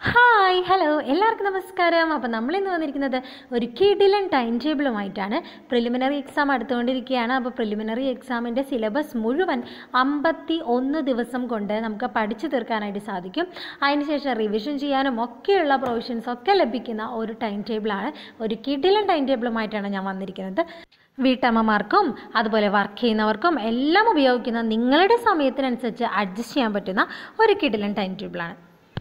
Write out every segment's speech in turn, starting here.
hi hello എല്ലാവർക്കും നമസ്കാരം അപ്പോൾ നമ്മളിന്ന് വന്നിരിക്കുന്നത് ഒരു കിടിലൻ ടൈം ടേബിളുമായിട്ടാണ് പ്രിലിമിനറി എക്സാം അടുത്തുകൊണ്ടിരിക്കുകയാണ് അപ്പോൾ പ്രിലിമിനറി എക്സാമിൻ്റെ സിലബസ് മുഴുവൻ അമ്പത്തി ഒന്ന് ദിവസം കൊണ്ട് നമുക്ക് പഠിച്ചു തീർക്കാനായിട്ട് സാധിക്കും അതിനുശേഷം റിവിഷൻ ചെയ്യാനും ഒക്കെയുള്ള പ്രൊവിഷൻസ് ഒക്കെ ലഭിക്കുന്ന ഒരു ടൈം ടേബിളാണ് ഒരു കിടിലൻ ടൈം ടേബിളുമായിട്ടാണ് ഞാൻ വന്നിരിക്കുന്നത് വീട്ടമ്മമാർക്കും അതുപോലെ വർക്ക് ചെയ്യുന്നവർക്കും എല്ലാം ഉപയോഗിക്കുന്ന നിങ്ങളുടെ സമയത്തിനനുസരിച്ച് അഡ്ജസ്റ്റ് ചെയ്യാൻ പറ്റുന്ന ഒരു കിടിലൻ ടൈം ടേബിളാണ്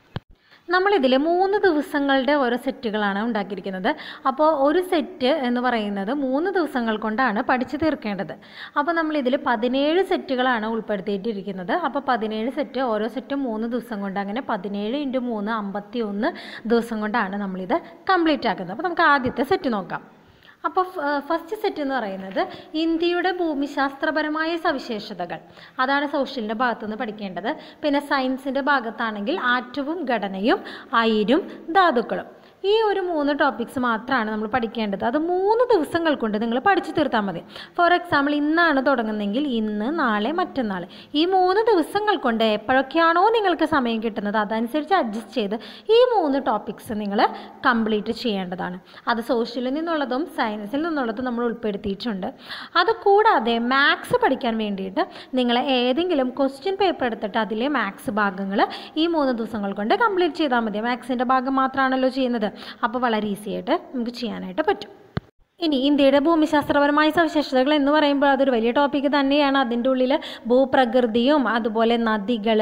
നമ്മളിതിൽ മൂന്ന് ദിവസങ്ങളുടെ ഓരോ സെറ്റുകളാണ് ഉണ്ടാക്കിയിരിക്കുന്നത് അപ്പോൾ ഒരു സെറ്റ് എന്ന് പറയുന്നത് മൂന്ന് ദിവസങ്ങൾ കൊണ്ടാണ് പഠിച്ചു തീർക്കേണ്ടത് അപ്പോൾ നമ്മളിതിൽ പതിനേഴ് സെറ്റുകളാണ് ഉൾപ്പെടുത്തിയിട്ടിരിക്കുന്നത് അപ്പോൾ പതിനേഴ് സെറ്റ് ഓരോ സെറ്റും മൂന്ന് ദിവസം കൊണ്ട് അങ്ങനെ പതിനേഴ് ഇൻറ്റു മൂന്ന് അമ്പത്തി ഒന്ന് ദിവസം കൊണ്ടാണ് നമ്മളിത് കംപ്ലീറ്റ് ആക്കുന്നത് അപ്പോൾ നമുക്ക് ആദ്യത്തെ സെറ്റ് നോക്കാം അപ്പോൾ ഫസ്റ്റ് സെറ്റ് എന്ന് പറയുന്നത് ഇന്ത്യയുടെ ഭൂമിശാസ്ത്രപരമായ സവിശേഷതകൾ അതാണ് സോഷ്യലിൻ്റെ ഭാഗത്തുനിന്ന് പഠിക്കേണ്ടത് പിന്നെ സയൻസിൻ്റെ ഭാഗത്താണെങ്കിൽ ആറ്റവും ഘടനയും അയിരും ധാതുക്കളും ഈ ഒരു മൂന്ന് ടോപ്പിക്സ് മാത്രമാണ് നമ്മൾ പഠിക്കേണ്ടത് അത് മൂന്ന് ദിവസങ്ങൾ കൊണ്ട് നിങ്ങൾ പഠിച്ചു തീർത്താൽ മതി ഫോർ എക്സാമ്പിൾ ഇന്നാണ് തുടങ്ങുന്നതെങ്കിൽ ഇന്ന് നാളെ മറ്റന്നാൾ ഈ മൂന്ന് ദിവസങ്ങൾ കൊണ്ട് എപ്പോഴൊക്കെയാണോ നിങ്ങൾക്ക് സമയം കിട്ടുന്നത് അതനുസരിച്ച് അഡ്ജസ്റ്റ് ചെയ്ത് ഈ മൂന്ന് ടോപ്പിക്സ് നിങ്ങൾ കംപ്ലീറ്റ് ചെയ്യേണ്ടതാണ് അത് സോഷ്യലിൽ നിന്നുള്ളതും സയൻസിൽ നിന്നുള്ളതും നമ്മൾ ഉൾപ്പെടുത്തിയിട്ടുണ്ട് അതുകൂടാതെ മാത്സ് പഠിക്കാൻ വേണ്ടിയിട്ട് നിങ്ങൾ ഏതെങ്കിലും ക്വസ്റ്റ്യൻ പേപ്പർ എടുത്തിട്ട് അതിലെ മാത്സ് ഭാഗങ്ങൾ ഈ മൂന്ന് ദിവസങ്ങൾ കൊണ്ട് കംപ്ലീറ്റ് ചെയ്താൽ മതി മാത്സിൻ്റെ ഭാഗം മാത്രമാണല്ലോ ചെയ്യുന്നത് അപ്പോൾ വളരെ ഈസി ആയിട്ട് നമുക്ക് ചെയ്യാനായിട്ട് പറ്റും ഇനി ഇന്ത്യയുടെ ഭൂമിശാസ്ത്രപരമായ സവിശേഷതകൾ എന്ന് പറയുമ്പോൾ അതൊരു വലിയ ടോപ്പിക്ക് തന്നെയാണ് അതിൻ്റെ ഉള്ളിൽ ഭൂപ്രകൃതിയും അതുപോലെ നദികൾ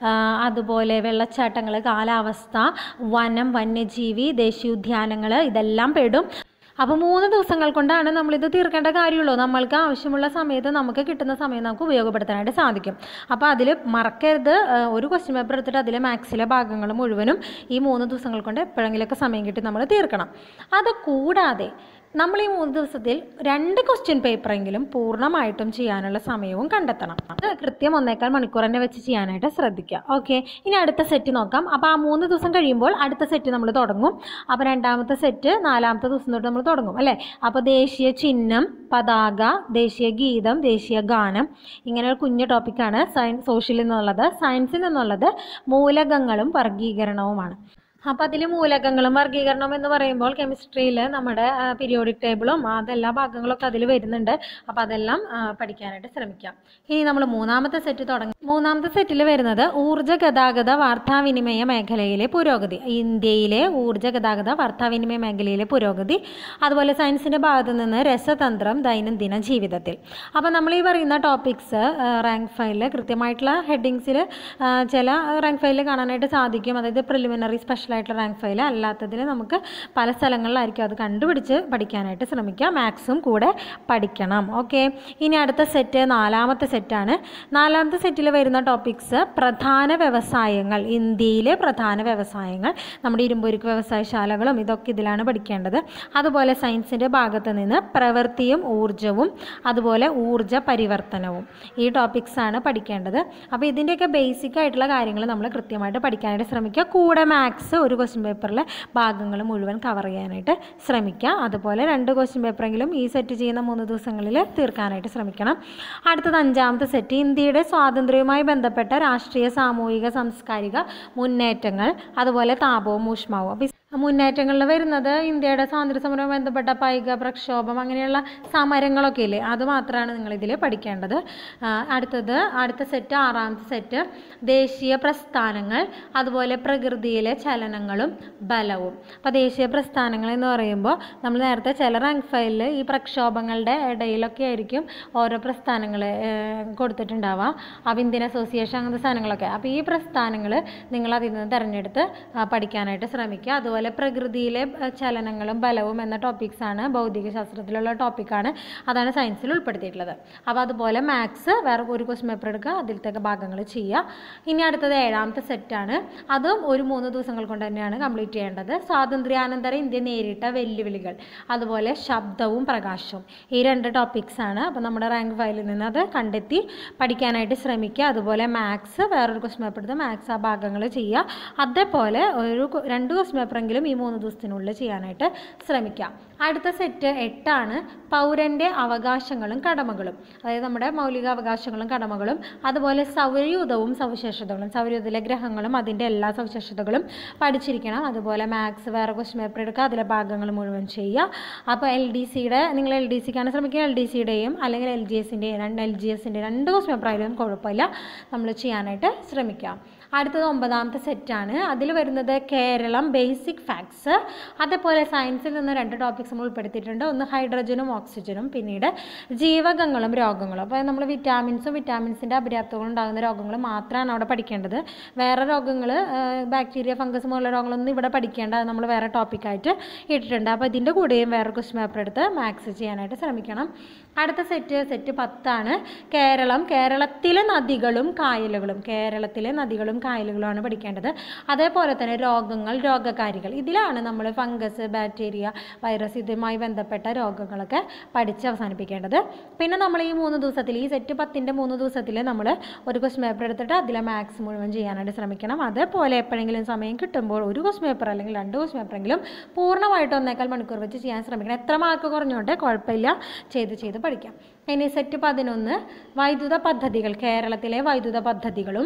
അതുപോലെ വെള്ളച്ചാട്ടങ്ങൾ കാലാവസ്ഥ വനം വന്യജീവി ദേശീയോദ്യാനങ്ങൾ ഇതെല്ലാം പെടും അപ്പോൾ മൂന്ന് ദിവസങ്ങൾ കൊണ്ടാണ് നമ്മളിത് തീർക്കേണ്ട കാര്യമുള്ളൂ നമ്മൾക്ക് ആവശ്യമുള്ള സമയത്ത് നമുക്ക് കിട്ടുന്ന സമയം നമുക്ക് ഉപയോഗപ്പെടുത്താനായിട്ട് സാധിക്കും അപ്പോൾ അതിൽ മറക്കരുത് ഒരു ക്വസ്റ്റ്യൻ പേപ്പർ എടുത്തിട്ട് അതിലെ മാത്സിലെ ഭാഗങ്ങൾ മുഴുവനും ഈ മൂന്ന് ദിവസങ്ങൾ കൊണ്ട് എപ്പോഴെങ്കിലുമൊക്കെ സമയം കിട്ടി നമ്മൾ തീർക്കണം അത് കൂടാതെ നമ്മൾ ഈ മൂന്ന് ദിവസത്തിൽ രണ്ട് ക്വസ്റ്റ്യൻ പേപ്പറെങ്കിലും പൂർണ്ണമായിട്ടും ചെയ്യാനുള്ള സമയവും കണ്ടെത്തണം അത് കൃത്യം ഒന്നേക്കാൾ മണിക്കൂർ തന്നെ വെച്ച് ചെയ്യാനായിട്ട് ശ്രദ്ധിക്കുക ഓക്കെ ഇനി അടുത്ത സെറ്റ് നോക്കാം അപ്പോൾ ആ മൂന്ന് ദിവസം കഴിയുമ്പോൾ അടുത്ത സെറ്റ് നമ്മൾ തുടങ്ങും അപ്പോൾ രണ്ടാമത്തെ സെറ്റ് നാലാമത്തെ ദിവസം തൊട്ട് നമ്മൾ തുടങ്ങും അല്ലേ അപ്പോൾ ദേശീയ ചിഹ്നം പതാക ദേശീയ ഗീതം ദേശീയ ഗാനം ഇങ്ങനെ ഒരു കുഞ്ഞു ടോപ്പിക്കാണ് സയൻസ് സോഷ്യലിൽ നിന്നുള്ളത് സയൻസിൽ നിന്നുള്ളത് മൂലകങ്ങളും വർഗീകരണവുമാണ് അപ്പോൾ അതിൽ മൂലകങ്ങളും വർഗീകരണവും എന്ന് പറയുമ്പോൾ കെമിസ്ട്രിയിൽ നമ്മുടെ പീരിയോഡിക് ടേബിളും അതെല്ലാ ഭാഗങ്ങളൊക്കെ അതിൽ വരുന്നുണ്ട് അപ്പോൾ അതെല്ലാം പഠിക്കാനായിട്ട് ശ്രമിക്കാം ഇനി നമ്മൾ മൂന്നാമത്തെ സെറ്റ് തുടങ്ങി മൂന്നാമത്തെ സെറ്റിൽ വരുന്നത് ഊർജ്ജ ഗതാഗത വാർത്താവിനിമയ മേഖലയിലെ പുരോഗതി ഇന്ത്യയിലെ ഊർജ്ജ ഗതാഗത വാർത്താവിനിമയ മേഖലയിലെ പുരോഗതി അതുപോലെ സയൻസിൻ്റെ ഭാഗത്ത് നിന്ന് രസതന്ത്രം ദൈനംദിന ജീവിതത്തിൽ അപ്പോൾ നമ്മൾ ഈ പറയുന്ന ടോപ്പിക്സ് റാങ്ക് ഫയലിൽ കൃത്യമായിട്ടുള്ള ഹെഡിങ്സിൽ ചില റാങ്ക് ഫയലിൽ കാണാനായിട്ട് സാധിക്കും അതായത് പ്രിലിമിനറി സ്പെഷ്യൽ ആയിട്ടുള്ള റാങ്ക് ഫയൽ അല്ലാത്തതിൽ നമുക്ക് പല സ്ഥലങ്ങളിലായിരിക്കും അത് കണ്ടുപിടിച്ച് പഠിക്കാനായിട്ട് ശ്രമിക്കുക മാത്സും കൂടെ പഠിക്കണം ഓക്കെ ഇനി അടുത്ത സെറ്റ് നാലാമത്തെ സെറ്റാണ് നാലാമത്തെ സെറ്റിൽ വരുന്ന ടോപ്പിക്സ് പ്രധാന വ്യവസായങ്ങൾ ഇന്ത്യയിലെ പ്രധാന വ്യവസായങ്ങൾ നമ്മുടെ ഇരുമ്പുരുക്ക് വ്യവസായശാലകളും ഇതൊക്കെ ഇതിലാണ് പഠിക്കേണ്ടത് അതുപോലെ സയൻസിൻ്റെ ഭാഗത്ത് നിന്ന് പ്രവൃത്തിയും ഊർജവും അതുപോലെ ഊർജ പരിവർത്തനവും ഈ ടോപ്പിക്സാണ് പഠിക്കേണ്ടത് അപ്പോൾ ഇതിൻ്റെയൊക്കെ ബേസിക് ആയിട്ടുള്ള കാര്യങ്ങൾ നമ്മൾ കൃത്യമായിട്ട് പഠിക്കാനായിട്ട് ശ്രമിക്കുക കൂടെ മാത്സ് ഒരു ക്വസ്റ്റ്യൻ പേപ്പറിലെ ഭാഗങ്ങൾ മുഴുവൻ കവർ ചെയ്യാനായിട്ട് ശ്രമിക്കുക അതുപോലെ രണ്ട് ക്വസ്റ്റ്യൻ പേപ്പറെങ്കിലും ഈ സെറ്റ് ചെയ്യുന്ന മൂന്ന് ദിവസങ്ങളിൽ തീർക്കാനായിട്ട് ശ്രമിക്കണം അടുത്തത് അഞ്ചാമത്തെ സെറ്റ് ഇന്ത്യയുടെ സ്വാതന്ത്ര്യവുമായി ബന്ധപ്പെട്ട രാഷ്ട്രീയ സാമൂഹിക സാംസ്കാരിക മുന്നേറ്റങ്ങൾ അതുപോലെ താപവും ഊഷ്മാവും അപ്പോൾ മുന്നേറ്റങ്ങളിൽ വരുന്നത് ഇന്ത്യയുടെ സ്വാതന്ത്ര്യ സമരവുമായി ബന്ധപ്പെട്ട പൈക പ്രക്ഷോഭം അങ്ങനെയുള്ള സമരങ്ങളൊക്കെ ഇല്ലേ അത് മാത്രമാണ് നിങ്ങളിതിൽ പഠിക്കേണ്ടത് അടുത്തത് അടുത്ത സെറ്റ് ആറാമത്തെ സെറ്റ് ദേശീയ പ്രസ്ഥാനങ്ങൾ അതുപോലെ പ്രകൃതിയിലെ ചലനങ്ങളും ബലവും അപ്പോൾ ദേശീയ പ്രസ്ഥാനങ്ങൾ എന്ന് പറയുമ്പോൾ നമ്മൾ നേരത്തെ ചില റാങ്ക് ഫയലിൽ ഈ പ്രക്ഷോഭങ്ങളുടെ ഇടയിലൊക്കെ ആയിരിക്കും ഓരോ പ്രസ്ഥാനങ്ങൾ കൊടുത്തിട്ടുണ്ടാവുക അപ്പോൾ ഇന്ത്യൻ അസോസിയേഷൻ അങ്ങനത്തെ സാധനങ്ങളൊക്കെ അപ്പോൾ ഈ പ്രസ്ഥാനങ്ങൾ നിങ്ങൾ അതിൽ നിന്ന് തിരഞ്ഞെടുത്ത് പഠിക്കാനായിട്ട് ശ്രമിക്കുക അതുപോലെ പ്രകൃതിയിലെ ചലനങ്ങളും ബലവും എന്ന ടോപ്പിക്സാണ് ഭൗതിക ശാസ്ത്രത്തിലുള്ള ടോപ്പിക്കാണ് അതാണ് സയൻസിൽ ഉൾപ്പെടുത്തിയിട്ടുള്ളത് അപ്പോൾ അതുപോലെ മാത്സ് വേറെ ഒരു ക്വസ്റ്റ്യൻ പേപ്പർ എടുക്കുക അതിലത്തെ ഭാഗങ്ങൾ ചെയ്യുക ഇനി അടുത്തത് ഏഴാമത്തെ സെറ്റാണ് അതും ഒരു മൂന്ന് ദിവസങ്ങൾ കൊണ്ട് തന്നെയാണ് കംപ്ലീറ്റ് ചെയ്യേണ്ടത് സ്വാതന്ത്ര്യാനന്തര ഇന്ത്യ നേരിട്ട വെല്ലുവിളികൾ അതുപോലെ ശബ്ദവും പ്രകാശവും ഈ രണ്ട് ടോപ്പിക്സാണ് അപ്പോൾ നമ്മുടെ റാങ്ക് ഫയലിൽ നിന്ന് അത് കണ്ടെത്തി പഠിക്കാനായിട്ട് ശ്രമിക്കുക അതുപോലെ മാത്സ് വേറൊരു ക്വസ്റ്റ്യൻ പേപ്പർ എടുത്ത് മാത്സ് ആ ഭാഗങ്ങൾ ചെയ്യുക അതേപോലെ ഒരു രണ്ട് ക്വസ്റ്റ്യൻ പേപ്പറെങ്കിലും എപ്പോഴെങ്കിലും ഈ മൂന്ന് ദിവസത്തിനുള്ളിൽ ചെയ്യാനായിട്ട് ശ്രമിക്കാം അടുത്ത സെറ്റ് എട്ടാണ് പൗരൻ്റെ അവകാശങ്ങളും കടമകളും അതായത് നമ്മുടെ മൗലിക അവകാശങ്ങളും കടമകളും അതുപോലെ സൗരയൂഥവും സവിശേഷതകളും സൗരയൂഥത്തിലെ ഗ്രഹങ്ങളും അതിൻ്റെ എല്ലാ സവിശേഷതകളും പഠിച്ചിരിക്കണം അതുപോലെ മാത്സ് വേറെ ക്വസ്റ്റ്യൻ പേപ്പർ എടുക്കുക അതിലെ ഭാഗങ്ങൾ മുഴുവൻ ചെയ്യുക അപ്പോൾ എൽ ഡി സിയുടെ നിങ്ങൾ എൽ ഡി സിക്കാണ് ശ്രമിക്കുക എൽ ഡി സിയുടെയും അല്ലെങ്കിൽ എൽ ജി എസിൻ്റെയും രണ്ട് എൽ ജി എസിൻ്റെ രണ്ട് ക്വസ്റ്റ്യൻ പേപ്പർ ആയാലും കുഴപ്പമില്ല നമ്മൾ ചെയ്യാനായിട്ട് ശ്രമിക്കാം അടുത്തത് ഒമ്പതാമത്തെ സെറ്റാണ് അതിൽ വരുന്നത് കേരളം ബേസിക് ഫാക്ട്സ് അതേപോലെ സയൻസിൽ നിന്ന് രണ്ട് ടോപ്പിക്സ് നമ്മൾ ഉൾപ്പെടുത്തിയിട്ടുണ്ട് ഒന്ന് ഹൈഡ്രജനും ഓക്സിജനും പിന്നീട് ജീവകങ്ങളും രോഗങ്ങളും അപ്പോൾ നമ്മൾ വിറ്റാമിൻസും വിറ്റാമിൻസിൻ്റെ അപര്യാപ്തകളും ഉണ്ടാകുന്ന രോഗങ്ങൾ മാത്രമാണ് അവിടെ പഠിക്കേണ്ടത് വേറെ രോഗങ്ങൾ ബാക്ടീരിയ ഫംഗസ് പോലുള്ള രോഗങ്ങളൊന്നും ഇവിടെ പഠിക്കേണ്ട അത് നമ്മൾ വേറെ ടോപ്പിക്കായിട്ട് ഇട്ടിട്ടുണ്ട് അപ്പോൾ ഇതിൻ്റെ കൂടെയും വേറെ ക്വസ്റ്റ്യൻ പേപ്പർ എടുത്ത് മാത്സ് ചെയ്യാനായിട്ട് ശ്രമിക്കണം അടുത്ത സെറ്റ് സെറ്റ് പത്താണ് കേരളം കേരളത്തിലെ നദികളും കായലുകളും കേരളത്തിലെ നദികളും കായലുകളുമാണ് പഠിക്കേണ്ടത് അതേപോലെ തന്നെ രോഗങ്ങൾ രോഗകാരികൾ ഇതിലാണ് നമ്മൾ ഫംഗസ് ബാക്ടീരിയ വൈറസ് ഇതുമായി ബന്ധപ്പെട്ട രോഗങ്ങളൊക്കെ പഠിച്ച് അവസാനിപ്പിക്കേണ്ടത് പിന്നെ നമ്മൾ ഈ മൂന്ന് ദിവസത്തിൽ ഈ സെറ്റ് പത്തിൻ്റെ മൂന്ന് ദിവസത്തിൽ നമ്മൾ ഒരു ക്വസ്റ്റ്യൻ പേപ്പർ എടുത്തിട്ട് അതിലെ മാത്സ് മുഴുവൻ ചെയ്യാനായിട്ട് ശ്രമിക്കണം അതേപോലെ എപ്പോഴെങ്കിലും സമയം കിട്ടുമ്പോൾ ഒരു ക്വസ്റ്റ്യൻ പേപ്പർ അല്ലെങ്കിൽ രണ്ട് ക്വസ്റ്റ്യൻ പേപ്പറെങ്കിലും പൂർണ്ണമായിട്ട് ഒന്നേക്കാൾ മണിക്കൂർ വെച്ച് ചെയ്യാൻ ശ്രമിക്കണം എത്ര മാർക്ക് കുറഞ്ഞുകൊണ്ട് കുഴപ്പമില്ല ചെയ്ത് ചെയ്ത് പഠിക്കാം ഇനി സെറ്റ് പതിനൊന്ന് വൈദ്യുത പദ്ധതികൾ കേരളത്തിലെ വൈദ്യുത പദ്ധതികളും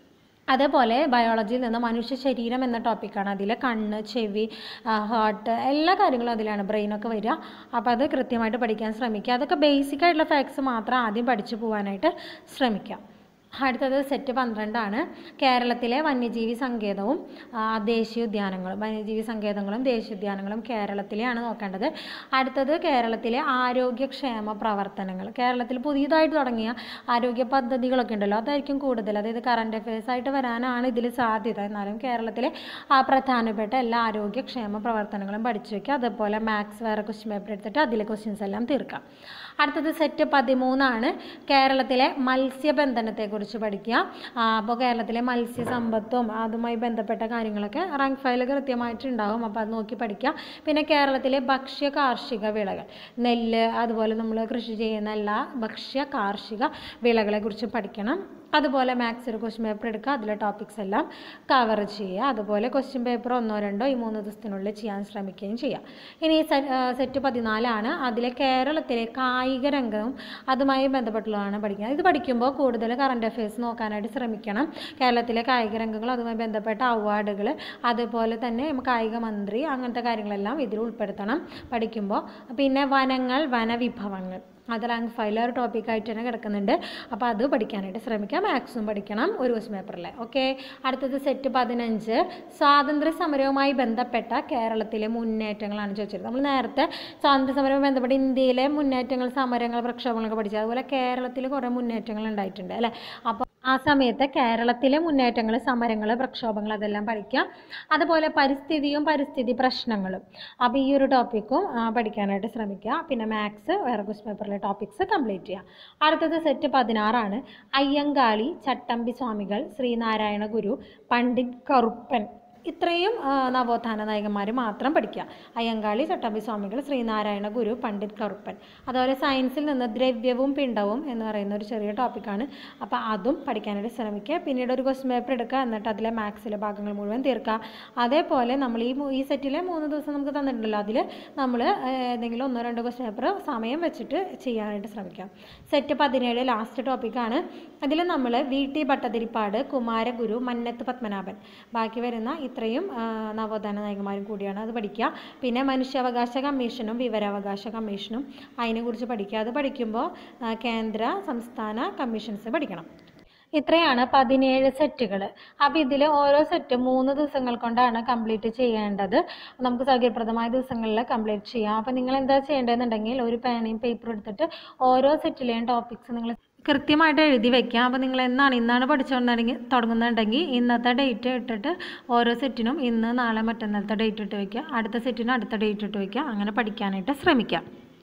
അതേപോലെ ബയോളജിയിൽ നിന്ന് മനുഷ്യ ശരീരം എന്ന ടോപ്പിക്കാണ് അതിൽ കണ്ണ് ചെവി ഹാർട്ട് എല്ലാ കാര്യങ്ങളും അതിലാണ് ബ്രെയിനൊക്കെ വരിക അപ്പോൾ അത് കൃത്യമായിട്ട് പഠിക്കാൻ ശ്രമിക്കുക അതൊക്കെ ബേസിക് ആയിട്ടുള്ള ഫാക്ട്സ് മാത്രം ആദ്യം പഠിച്ചു പോകാനായിട്ട് ശ്രമിക്കാം അടുത്തത് സെറ്റ് പന്ത്രണ്ടാണ് കേരളത്തിലെ വന്യജീവി സങ്കേതവും ആ, ദേശീയോദ്യാനങ്ങളും വന്യജീവി സങ്കേതങ്ങളും ദേശീയോദ്യാനങ്ങളും കേരളത്തിലെയാണ് നോക്കേണ്ടത് അടുത്തത് കേരളത്തിലെ ആരോഗ്യക്ഷേമ പ്രവർത്തനങ്ങൾ കേരളത്തിൽ പുതിയതായിട്ട് തുടങ്ങിയ ആരോഗ്യ പദ്ധതികളൊക്കെ ഉണ്ടല്ലോ അതായിരിക്കും കൂടുതൽ അതായത് കറണ്ട് അഫയേഴ്സ് ആയിട്ട് വരാനാണ് ഇതിൽ സാധ്യത എന്നാലും കേരളത്തിലെ ആ പ്രധാനപ്പെട്ട എല്ലാ ആരോഗ്യക്ഷേമ പ്രവർത്തനങ്ങളും പഠിച്ചു വയ്ക്കുക അതുപോലെ മാത്സ് വേറെ ക്വസ്റ്റ്യൻ പേപ്പർ എടുത്തിട്ട് അതിലെ ക്വസ്റ്റ്യൻസ് എല്ലാം തീർക്കാം അടുത്തത് സെറ്റ് പതിമൂന്നാണ് കേരളത്തിലെ മത്സ്യബന്ധനത്തെക്കുറിച്ച് പഠിക്കുക ആ, അപ്പോൾ കേരളത്തിലെ മത്സ്യസമ്പത്തും അതുമായി ബന്ധപ്പെട്ട കാര്യങ്ങളൊക്കെ റാങ്ക് ഫയൽ കൃത്യമായിട്ടുണ്ടാവും അപ്പോൾ അത് നോക്കി പഠിക്കുക പിന്നെ കേരളത്തിലെ ഭക്ഷ്യ കാർഷിക വിളകൾ നെല്ല് അതുപോലെ നമ്മൾ കൃഷി ചെയ്യുന്ന എല്ലാ ഭക്ഷ്യ കാർഷിക വിളകളെക്കുറിച്ച് പഠിക്കണം അതുപോലെ മാത്സ് ഒരു ക്വസ്റ്റ്യൻ പേപ്പർ എടുക്കുക അതിലെ ടോപ്പിക്സ് എല്ലാം കവർ ചെയ്യുക അതുപോലെ ക്വസ്റ്റ്യൻ പേപ്പർ ഒന്നോ രണ്ടോ ഈ മൂന്ന് ദിവസത്തിനുള്ളിൽ ചെയ്യാൻ ശ്രമിക്കുകയും ചെയ്യാം ഇനി സെ- ആ, സെറ്റ് പതിനാലാണ് അതിലെ കേരളത്തിലെ കായിക രംഗവും അതുമായി ബന്ധപ്പെട്ടുള്ളതാണ് പഠിക്കുന്നത് ഇത് പഠിക്കുമ്പോൾ കൂടുതൽ കറണ്ട് അഫയേഴ്സ് നോക്കാനായിട്ട് ശ്രമിക്കണം കേരളത്തിലെ കായിക രംഗങ്ങളും അതുമായി ബന്ധപ്പെട്ട അവാർഡുകൾ അതുപോലെ തന്നെ കായിക മന്ത്രി അങ്ങനത്തെ കാര്യങ്ങളെല്ലാം ഇതിൽ ഉൾപ്പെടുത്തണം പഠിക്കുമ്പോൾ പിന്നെ വനങ്ങൾ വനവിഭവങ്ങൾ അത് റാങ്ക് ഫൈൽ ഒരു ടോപ്പിക്കായിട്ട് തന്നെ കിടക്കുന്നുണ്ട് അപ്പോൾ അത് പഠിക്കാനായിട്ട് ശ്രമിക്കാം മാത്സും പഠിക്കണം ഒരു ക്വസ്റ്റ്യൻ പേപ്പറിൽ ഓക്കെ അടുത്തത് സെറ്റ് പതിനഞ്ച് സ്വാതന്ത്ര്യ സമരവുമായി ബന്ധപ്പെട്ട കേരളത്തിലെ മുന്നേറ്റങ്ങളാണ് ചോദിച്ചത് നമ്മൾ നേരത്തെ സ്വാതന്ത്ര്യ സമരവുമായി ബന്ധപ്പെട്ട ഇന്ത്യയിലെ മുന്നേറ്റങ്ങൾ സമരങ്ങൾ പ്രക്ഷോഭങ്ങളൊക്കെ പഠിച്ചത് അതുപോലെ കേരളത്തിൽ കുറേ മുന്നേറ്റങ്ങൾ ഉണ്ടായിട്ടുണ്ട് അല്ലേ അപ്പോൾ ആ സമയത്ത് കേരളത്തിലെ മുന്നേറ്റങ്ങൾ സമരങ്ങൾ പ്രക്ഷോഭങ്ങൾ അതെല്ലാം പഠിക്കാം അതുപോലെ പരിസ്ഥിതിയും പരിസ്ഥിതി പ്രശ്നങ്ങളും അപ്പോൾ ഈ ഒരു ടോപ്പിക്കും പഠിക്കാനായിട്ട് ശ്രമിക്കുക പിന്നെ മാത്സ് വേറെ ക്വസ്റ്റ് പേപ്പറിലെ ടോപ്പിക്സ് കംപ്ലീറ്റ് ചെയ്യുക അടുത്തത് സെറ്റ് പതിനാറാണ് അയ്യങ്കാളി ചട്ടമ്പി സ്വാമികൾ ശ്രീനാരായണ ഗുരു പണ്ഡിറ്റ് കറുപ്പൻ ഇത്രയും ആ, നവോത്ഥാന നായകന്മാർ മാത്രം പഠിക്കുക അയ്യങ്കാളി ചട്ടമ്പി സ്വാമികൾ ശ്രീനാരായണ ഗുരു പണ്ഡിറ്റ് കറുപ്പൻ അതുപോലെ സയൻസിൽ നിന്ന് ദ്രവ്യവും പിണ്ഡവും എന്ന് പറയുന്ന ഒരു ചെറിയ ടോപ്പിക്കാണ് അപ്പോൾ അതും പഠിക്കാനായിട്ട് ശ്രമിക്കുക പിന്നീട് ഒരു ക്വസ്റ്റ്യൻ പേപ്പർ എടുക്കുക എന്നിട്ട് അതിലെ മാത്സിലെ ഭാഗങ്ങൾ മുഴുവൻ തീർക്കുക അതേപോലെ നമ്മൾ ഈ മൂ- ഈ സെറ്റിലെ മൂന്ന് ദിവസം നമുക്ക് തന്നിട്ടുണ്ടല്ലോ അതിൽ നമ്മൾ ഏതെങ്കിലും ഒന്നോ രണ്ടോ ക്വസ്റ്റ്യൻ പേപ്പർ സമയം വെച്ചിട്ട് ചെയ്യാനായിട്ട് ശ്രമിക്കാം സെറ്റ് പതിനേഴ് ലാസ്റ്റ് ടോപ്പിക്കാണ് അതിൽ നമ്മൾ വി ടി ഭട്ടതിരിപ്പാട് കുമാരഗുരു മന്നത്ത് പത്മനാഭൻ ബാക്കി വരുന്ന ഇത്രയും ആ, നവോത്ഥാന നായകന്മാരും കൂടിയാണ് അത് പഠിക്കുക പിന്നെ മനുഷ്യാവകാശ കമ്മീഷനും വിവരാവകാശ കമ്മീഷനും അതിനെക്കുറിച്ച് പഠിക്കുക അത് പഠിക്കുമ്പോൾ ആ, കേന്ദ്ര സംസ്ഥാന കമ്മീഷൻസ് പഠിക്കണം ഇത്രയാണ് പതിനേഴ് സെറ്റുകൾ അപ്പോൾ ഇതിൽ ഓരോ സെറ്റ് മൂന്ന് ദിവസങ്ങൾ കൊണ്ടാണ് കംപ്ലീറ്റ് ചെയ്യേണ്ടത് നമുക്ക് സൗകര്യപ്രദമായ ദിവസങ്ങളിൽ കംപ്ലീറ്റ് ചെയ്യാം അപ്പോൾ നിങ്ങൾ എന്താ ചെയ്യേണ്ടതെന്നുണ്ടെങ്കിൽ ഒരു പേനയും പേപ്പറും എടുത്തിട്ട് ഓരോ സെറ്റിലെയും ടോപ്പിക്സ് നിങ്ങൾ കൃത്യമായിട്ട് എഴുതി വെക്കാം അപ്പോൾ നിങ്ങൾ എന്നാണ് ഇന്നാണ് പഠിച്ചുകൊണ്ടെങ്കിൽ തുടങ്ങുന്നുണ്ടെങ്കിൽ ഇന്നത്തെ ഡേറ്റ് ഇട്ടിട്ട് ഓരോ സെറ്റിനും ഇന്ന് നാളെ മറ്റന്നാളത്തെ ഡേറ്റ് ഇട്ട് വെക്കുക അടുത്ത സെറ്റിനും അടുത്ത ഡേറ്റ് ഇട്ട് വെക്കുക അങ്ങനെ പഠിക്കാനായിട്ട് ശ്രമിക്കാം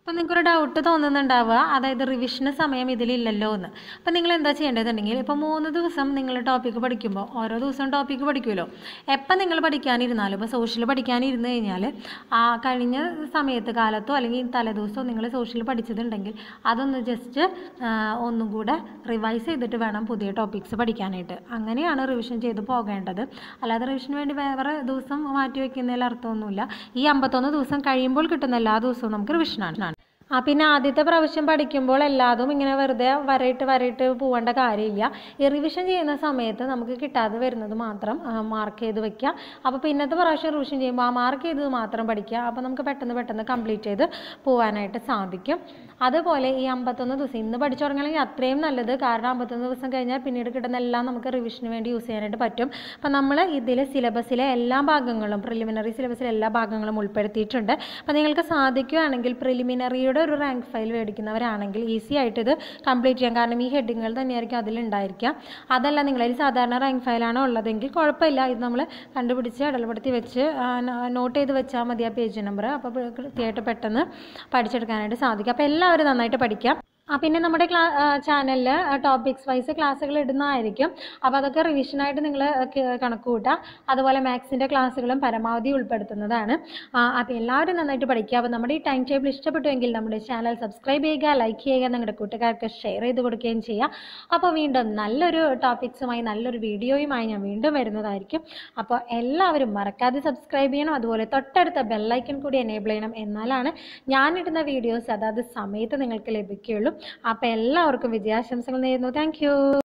അപ്പം നിങ്ങൾക്കൊരു ഡൗട്ട് തോന്നുന്നുണ്ടാവുക അതായത് റിവിഷന് സമയം ഇതിലില്ലല്ലോ എന്ന് അപ്പം നിങ്ങൾ എന്താ ചെയ്യേണ്ടതുണ്ടെങ്കിൽ ഇപ്പോൾ മൂന്ന് ദിവസം നിങ്ങൾ ടോപ്പിക്ക് പഠിക്കുമ്പോൾ ഓരോ ദിവസവും ടോപ്പിക്ക് പഠിക്കുമല്ലോ എപ്പം നിങ്ങൾ പഠിക്കാനിരുന്നാലും ഇപ്പോൾ സോഷ്യൽ പഠിക്കാനിരുന്ന് കഴിഞ്ഞാൽ ആ കഴിഞ്ഞ സമയത്ത് കാലത്തോ അല്ലെങ്കിൽ തലേദിവസമോ നിങ്ങൾ സോഷ്യൽ പഠിച്ചതുണ്ടെങ്കിൽ അതൊന്ന് ജസ്റ്റ് ഒന്നും കൂടെ റിവൈസ് ചെയ്തിട്ട് വേണം പുതിയ ടോപ്പിക്സ് പഠിക്കാനായിട്ട് അങ്ങനെയാണ് റിവിഷൻ ചെയ്ത് പോകേണ്ടത് അല്ലാതെ റിവിഷന് വേണ്ടി വേറെ ദിവസം മാറ്റി വയ്ക്കുന്നതിൽ അർത്ഥമൊന്നുമില്ല ഈ അമ്പത്തൊന്ന് ദിവസം കഴിയുമ്പോൾ കിട്ടുന്ന എല്ലാ ദിവസവും നമുക്ക് റിവിഷനാണ് ആ പിന്നെ ആദ്യത്തെ പ്രാവശ്യം പഠിക്കുമ്പോൾ എല്ലാതും ഇങ്ങനെ വെറുതെ വരയിട്ട് വരയിട്ട് പോവേണ്ട കാര്യമില്ല ഈ റിവിഷൻ ചെയ്യുന്ന സമയത്ത് നമുക്ക് കിട്ടാതെ വരുന്നത് മാത്രം മാർക്ക് ചെയ്ത് വെക്കുക അപ്പോൾ പിന്നത്തെ പ്രാവശ്യം റിവിഷൻ ചെയ്യുമ്പോൾ ആ മാർക്ക് ചെയ്തത് മാത്രം പഠിക്കുക അപ്പോൾ നമുക്ക് പെട്ടെന്ന് പെട്ടെന്ന് കംപ്ലീറ്റ് ചെയ്ത് പോകാനായിട്ട് സാധിക്കും അതുപോലെ ഈ അമ്പത്തൊന്ന് ദിവസം ഇന്ന് പഠിച്ചു തുടങ്ങണമെങ്കിൽ അത്രയും നല്ലത് കാരണം അമ്പത്തൊന്ന് ദിവസം കഴിഞ്ഞാൽ പിന്നീട് കിട്ടുന്ന എല്ലാം നമുക്ക് റിവിഷന് വേണ്ടി യൂസ് ചെയ്യാനായിട്ട് പറ്റും അപ്പം നമ്മൾ ഇതിൽ സിലബസിലെ എല്ലാ ഭാഗങ്ങളും പ്രിലിമിനറി സിലബസിലെ എല്ലാ ഭാഗങ്ങളും ഉൾപ്പെടുത്തിയിട്ടുണ്ട് അപ്പോൾ നിങ്ങൾക്ക് സാധിക്കുകയാണെങ്കിൽ പ്രിലിമിനറിയുടെ ഒരു റാങ്ക് ഫയൽ മേടിക്കുന്നവരാണെങ്കിൽ ഈസി ആയിട്ട് ഇത് കംപ്ലീറ്റ് ചെയ്യാം കാരണം ഈ ഹെഡിങ്ങുകൾ തന്നെയായിരിക്കും അതിലുണ്ടായിരിക്കുക അതല്ല നിങ്ങളതിൽ സാധാരണ റാങ്ക് ഫയലാണോ ഉള്ളതെങ്കിൽ കുഴപ്പമില്ല ഇത് നമ്മൾ കണ്ടുപിടിച്ച് ഇടൽപ്പെടുത്തി വെച്ച് നോട്ട് ചെയ്ത് വെച്ചാൽ മതി ആ പേജ് നമ്പർ അപ്പോൾ കൃത്യമായിട്ട് പെട്ടെന്ന് പഠിച്ചെടുക്കാനായിട്ട് സാധിക്കും അപ്പോൾ എല്ലാവരും നന്നായിട്ട് പഠിക്കാം ആ പിന്നെ നമ്മുടെ ക്ലാ ചാനലിൽ ടോപ്പിക്സ് വൈസ് ക്ലാസ്സുകൾ ഇടുന്നതായിരിക്കും അപ്പോൾ അതൊക്കെ റിവിഷനായിട്ട് നിങ്ങൾ കണക്ക് കൂട്ടുക അതുപോലെ മാത്സിൻ്റെ ക്ലാസ്സുകളും പരമാവധി ഉൾപ്പെടുത്തുന്നതാണ് അപ്പോൾ എല്ലാവരും നന്നായിട്ട് പഠിക്കുക അപ്പോൾ നമ്മുടെ ഈ ടൈം ടേബിൾ ഇഷ്ടപ്പെട്ടുവെങ്കിൽ നമ്മുടെ ചാനൽ സബ്സ്ക്രൈബ് ചെയ്യുക ലൈക്ക് ചെയ്യുക നിങ്ങളുടെ കൂട്ടുകാർക്ക് ഷെയർ ചെയ്ത് കൊടുക്കുകയും ചെയ്യുക അപ്പോൾ വീണ്ടും നല്ലൊരു ടോപ്പിക്സുമായി നല്ലൊരു വീഡിയോയുമായി ഞാൻ വീണ്ടും വരുന്നതായിരിക്കും അപ്പോൾ എല്ലാവരും മറക്കാതെ സബ്സ്ക്രൈബ് ചെയ്യണം അതുപോലെ തൊട്ടടുത്ത ബെല്ലൈക്കൺ കൂടി എനേബിൾ ചെയ്യണം എന്നാലാണ് ഞാനിടുന്ന വീഡിയോസ് അതാത് സമയത്ത് നിങ്ങൾക്ക് ലഭിക്കുകയുള്ളൂ അപ്പോൾ എല്ലാവർക്കും വിജയാശംസകൾ നേരുന്നു താങ്ക്